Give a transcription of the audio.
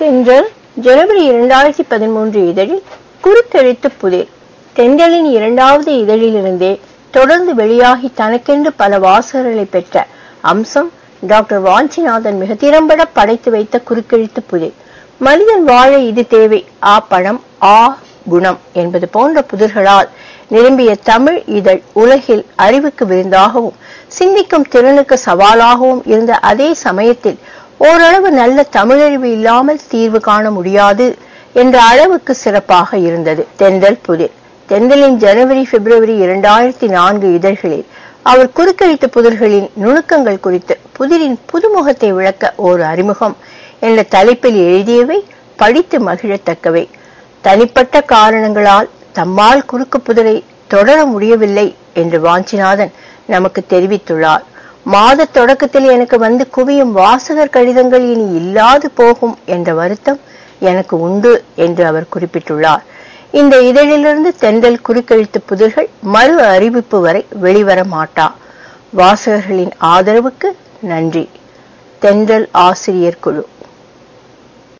தென்றல் ஜனவரி இரண்டாயிரத்தி பதிமூன்று இதழில் குறுக்கெழுத்து புதிர் தென்றலின் இரண்டாவது இதழிலிருந்தே தொடர்ந்து வெளியாகி தனக்கென்று பல வாசகர்களை பெற்ற அம்சம் டாக்டர் வாஞ்சிநாதன் மிக திறம்பட படைத்து வைத்த குறுக்கெழுத்து புதிர் மனிதன் வாழ இது தேவை ஆ பணம் ஆ குணம் என்பது போன்ற புதிர்களால் நிரம்பிய தமிழ் இதழ் உலகில் அறிவுக்கு விருந்தாகவும் சிந்திக்கும் திறனுக்கு சவாலாகவும் இருந்த அதே சமயத்தில் ஓரளவு நல்ல தமிழறிவு இல்லாமல் தீர்வு காண முடியாது என்ற அளவுக்கு சிறப்பாக இருந்தது தென்றல் புதிர் தென்றலின் ஜனவரி பிப்ரவரி இரண்டாயிரத்தி நான்கு இதழ்களில் அவர் குறுக்கெழுத்து புதிர்களின் நுணுக்கங்கள் குறித்து புதிரின் புதுமுகத்தை விளக்க ஒரு அறிமுகம் என்ற தலைப்பில் எழுதியவை படித்து மகிழத்தக்கவை தனிப்பட்ட காரணங்களால் தம்மால் குறுக்கு புதிரை தொடர முடியவில்லை என்று வாஞ்சிநாதன் நமக்கு தெரிவித்துள்ளார் மாத தொடக்கத்தில் எனக்கு வந்து குவியும் வாசகர் கடிதங்கள் இனி இல்லாது போகும் என்ற வருத்தம் எனக்கு உண்டு என்று அவர் குறிப்பிட்டுள்ளார் இந்த இதழிலிருந்து தென்றல் குறுக்கெழுத்து புதிர்கள் மறு அறிவிப்பு வரை வெளிவர மாட்டா வாசகர்களின் ஆதரவுக்கு நன்றி தென்றல் ஆசிரியர் குழு